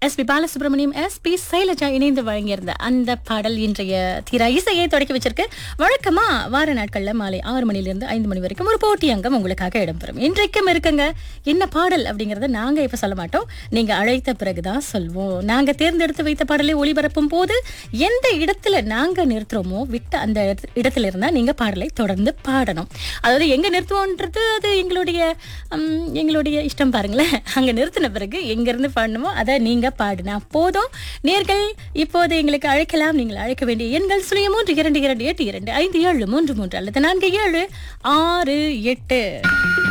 S P Balasubramaniam S P Sailaja இணைந்து வழங்கியிருந்த அந்த பாடல் இன்றைய தீரா இசையை தொடக்கி வச்சிருக்கு வழக்கமா வார நாட்கள்ல மாலை ஆறு மணிலிருந்து ஐந்து மணி வரைக்கும் ஒரு போட்டி அங்கம் உங்களுக்காக இடம்பெறும் இன்றைக்கும் இருக்குங்க என்ன பாடல் அப்படிங்கறத நாங்க இப்ப சொல்ல மாட்டோம் நீங்க அழைத்த பிறகுதான் சொல்வோம் நாங்க தேர்ந்தெடுத்து வைத்த பாடலை ஒளிபரப்பும் போது எந்த இடத்துல நாங்க நிறுத்துறோமோ விட்ட அந்த இடத்து- இடத்துல இருந்தா நீங்க பாடலை தொடர்ந்து பாடணும் அதாவது எங்க நிறுத்துவோன்றது அது எங்களுடைய ம், எங்களுடைய இஷ்டம் பாருங்களேன் அங்க நிறுத்தின பிறகு எங்க இருந்து பாடணுமோ அதை நீங்க பாடினா போதும் நேர்கள் இப்போது எங்களுக்கு அழைக்கலாம் நீங்கள் அழைக்க வேண்டிய எண்கள் சுழிய மூன்று இரண்டு இரண்டு எட்டு இரண்டு ஐந்து ஏழு மூன்று மூன்று அல்லது நான்கு ஏழு ஆறு எட்டு